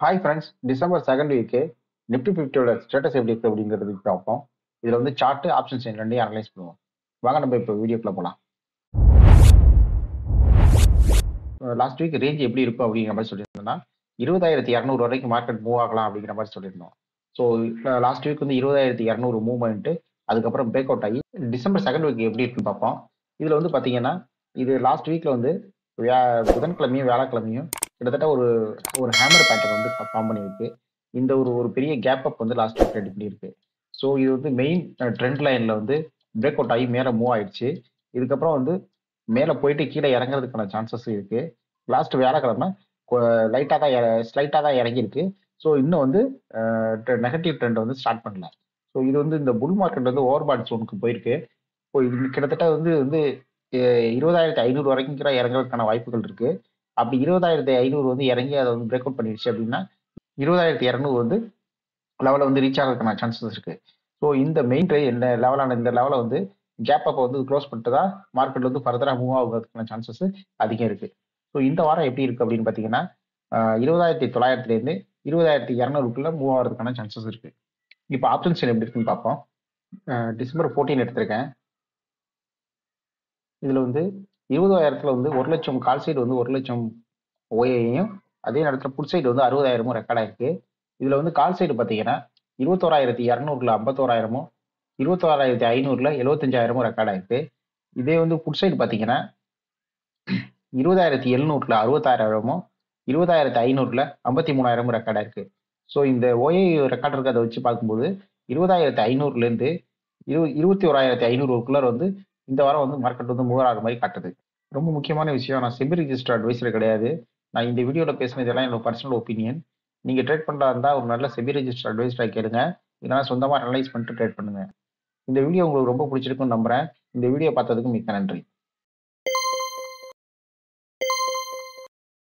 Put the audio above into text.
hi friends December second week Nifty ஃபிஃப்டியோட status எப்படி இருக்குது அப்படிங்கிறதுக்கு பார்ப்போம் இதில் வந்து சார்ட்டு ஆப்ஷன்ஸ் ரெண்டையும் அனலைஸ் பண்ணுவோம் வாங்க நம்ம இப்போ வீடியோக்குள்ள போகலாம் லாஸ்ட் வீக் ரேஞ்ச் எப்படி இருக்கும் அப்படிங்கிற மாதிரி சொல்லியிருந்தோம்னா இருபதாயிரத்தி இரநூறு வரைக்கும் மார்க்கெட் மூவ் ஆகலாம் அப்படிங்கிற மாதிரி சொல்லியிருந்தோம் ஸோ லாஸ்ட் வீக் வந்து இருபதாயிரத்தி இரநூறு மூவ்மெண்ட்டு அதுக்கப்புறம் பிரேக் அவுட் ஆகி டிசம்பர் செகண்ட் வீக் எப்படி இருக்குன்னு பார்ப்போம் இதில் வந்து பார்த்தீங்கன்னா இது லாஸ்ட் வீக்கில் வந்து வியா புதன்கிழமையும் வியாழக்கிழமையும் கிட்டத்தட்ட ஒரு ஒரு ஹேமர் பேட்டர்ன் வந்து ஃபார்ம் பண்ணியிருக்கு இந்த ஒரு ஒரு பெரிய கேப் அப் வந்து லாஸ்ட் வீக் ரெடி பண்ணியிருக்கு ஸோ இது வந்து மெயின் ட்ரெண்ட் லைனில் வந்து பிரேக் அவுட் ஆகி மேலே மூவ் ஆயிடுச்சு இதுக்கப்புறம் வந்து மேலே போயிட்டு கீழே இறங்குறதுக்கான சான்சஸ் இருக்கு லாஸ்ட் வியாழக்கிழமை லைட்டாக தான் ஸ்லைட்டாக தான் இறங்கியிருக்கு ஸோ இன்னும் வந்து நெகட்டிவ் ட்ரெண்ட் வந்து ஸ்டார்ட் பண்ணல ஸோ இது வந்து இந்த புல் மார்க்கெட் வந்து ஓவர் பாட் ஜோனுக்கு போயிருக்கு இப்போ இது கிட்டத்தட்ட வந்து வந்து இருபதாயிரத்தி ஐநூறு வரைக்கும் கூட இறங்குறதுக்கான வாய்ப்புகள் இருக்கு அப்படி இருபதாயிரத்தி ஐநூறு வந்து இறங்கி அதை வந்து பிரேக் அவுட் பண்ணிடுச்சு அப்படின்னா இருபதாயிரத்தி இரநூறு வந்து லெவலில் வந்து ரீச் ஆகிறதுக்கான சான்சஸ் இருக்கு ஸோ இந்த மெயின் ட்ரை இந்த லெவலான இந்த லெவலை வந்து கேப் அப்போ வந்து க்ளோஸ் பண்ணிட்டு தான் மார்க்கெட் வந்து ஃபர்தராக மூவ் ஆகுறதுக்கான சான்சஸ் அதிகம் இருக்கு ஸோ இந்த வாரம் எப்படி இருக்கு அப்படின்னு பார்த்தீங்கன்னா இருபதாயிரத்தி தொள்ளாயிரத்துலேருந்து இருபதாயிரத்தி இரநூறுக்குள்ள மூவ் ஆகிறதுக்கான சான்சஸ் இருக்கு இப்போ ஆப்ஷன்ஸ் எப்படி இருக்குன்னு பார்ப்போம் டிசம்பர் ஃபோர்டீன் எடுத்திருக்கேன் இதில் வந்து இருபதாயிரத்துல வந்து ஒரு லட்சம் கால் சைடு வந்து ஒரு லட்சம் ஓஏயும் அதே நேரத்தில் புட் சைடு வந்து அறுபதாயிரமும் ரெக்கார்ட் ஆயிருக்கு இதில் வந்து கால் சைடு பார்த்தீங்கன்னா இருபத்தோராயிரத்தி இரநூறுல ஐம்பத்தோராயிரமும் இருபத்தோராயிரத்தி ஐநூறுல எழுபத்தஞ்சாயிரமும் ரெக்கார்ட் ஆயிருக்கு இதே வந்து புட் சைடு பார்த்தீங்கன்னா இருபதாயிரத்தி எழுநூறுல அறுபத்தாயிரமும் இருபதாயிரத்தி ஐநூறுல ஐம்பத்தி மூணாயிரமும் ரெக்கார்ட் ஆயிருக்கு ஸோ இந்த ஓஏ ரெக்கார்ட் இருக்கிறத வச்சு பார்க்கும்போது இருபதாயிரத்தி ஐநூறுலேருந்து இரு இருபத்தி ஓராயிரத்தி ஐநூறுக்குள்ள வந்து இந்த வாரம் வந்து மார்க்கெட் வந்து மூவ் ஆகிற மாதிரி காட்டுது ரொம்ப முக்கியமான விஷயம் நான் செபி ரிஜிஸ்டர் அட்வைசர் கிடையாது நான் இந்த வீடியோவில் பேசினதெல்லாம் என்னோட பர்சனல் ஒப்பீனியன் நீங்கள் ட்ரேட் பண்ணுறா இருந்தால் ஒரு நல்ல செபி ரிஜிஸ்டர் அட்வைஸராக கேளுங்க இல்லைனா சொந்தமாக அனலைஸ் பண்ணிட்டு ட்ரேட் பண்ணுங்க இந்த வீடியோ உங்களுக்கு ரொம்ப பிடிச்சிருக்குன்னு நம்புறேன் இந்த வீடியோ பார்த்ததுக்கு மிக்க நன்றி